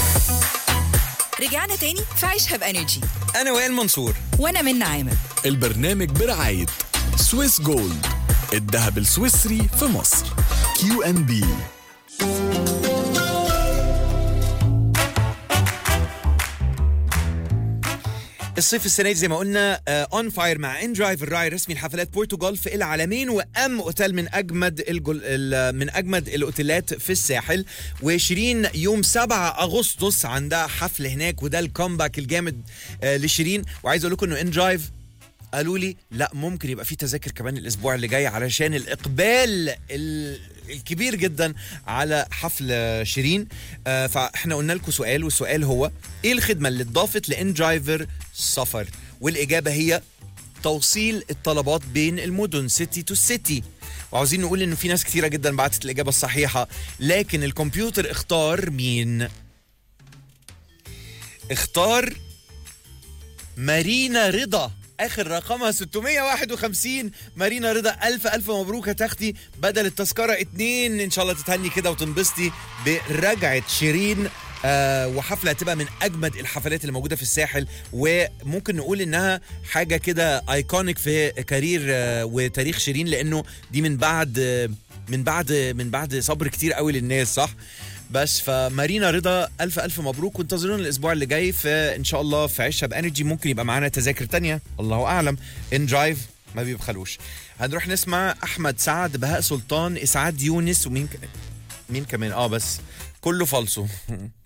رجعنا تاني في عيشها بانرجي انا وائل منصور وانا من عامر البرنامج برعاية سويس جولد الذهب السويسري في مصر كيو ان بي الصيف السنه دي زي ما قلنا اون فاير مع ان درايف الراعي الرسمي لحفلات بورتوغال في العالمين وام اوتيل من اجمد الجل... ال- من اجمد الاوتيلات في الساحل وشيرين يوم 7 اغسطس عندها حفل هناك وده الكومباك الجامد آه، لشيرين وعايز اقول لكم انه ان درايف قالوا لي لا ممكن يبقى في تذاكر كمان الاسبوع اللي جاي علشان الاقبال ال- الكبير جدا على حفل شيرين آه، فاحنا قلنا لكم سؤال والسؤال هو ايه الخدمه اللي اتضافت لان درايفر سفر والاجابه هي توصيل الطلبات بين المدن سيتي تو سيتي وعاوزين نقول ان في ناس كثيره جدا بعتت الاجابه الصحيحه لكن الكمبيوتر اختار مين اختار مارينا رضا اخر رقمها 651 مارينا رضا الف الف مبروك هتاخدي بدل التذكره اتنين ان شاء الله تتهني كده وتنبسطي برجعه شيرين آه وحفله هتبقى من اجمد الحفلات اللي موجوده في الساحل وممكن نقول انها حاجه كده ايكونيك في كارير آه وتاريخ شيرين لانه دي من بعد آه من بعد من بعد صبر كتير قوي للناس صح بس فمارينا رضا الف الف مبروك وانتظرونا الاسبوع اللي جاي فان شاء الله في عيشها بانرجي ممكن يبقى معانا تذاكر تانية الله اعلم ان درايف ما بيبخلوش هنروح نسمع احمد سعد بهاء سلطان اسعاد يونس ومين ك... مين كمان اه بس كله فالصو